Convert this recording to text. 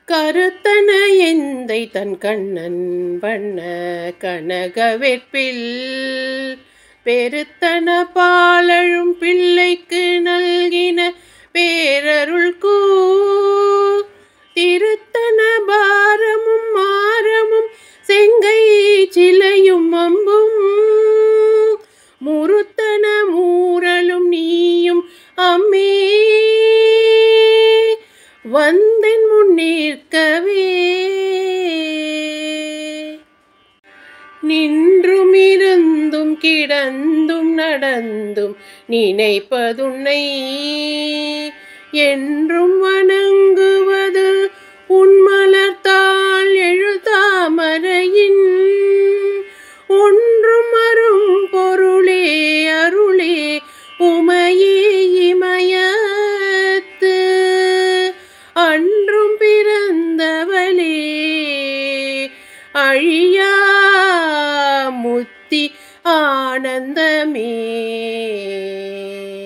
கருத்தன எந்தை தன் கண்ணன் வண்ண கனகவெற்பில் பெருத்தன பாலழும் பிள்ளைக்கு நல்கின பேரருள் கூ திருத்தன பாரமும் மாரமும் செங்கை சிலையும் அம்பும் முருத்தன மூரலும் நீயும் அம்மே வந்தென் முன்னிற்கவே நின்றும் இருந்தும் கிடந்தும் நடந்தும் நினைப்பதுன்னை என்றும் வணங்குவது உன்மலர்த்தால் எழுதாமரையின் ஒன்றும் அரும் பொருளே அருளே உமையே இமயத்து அன்றும் பிறந்தவளே அழியா முத்தி ஆனந்தமே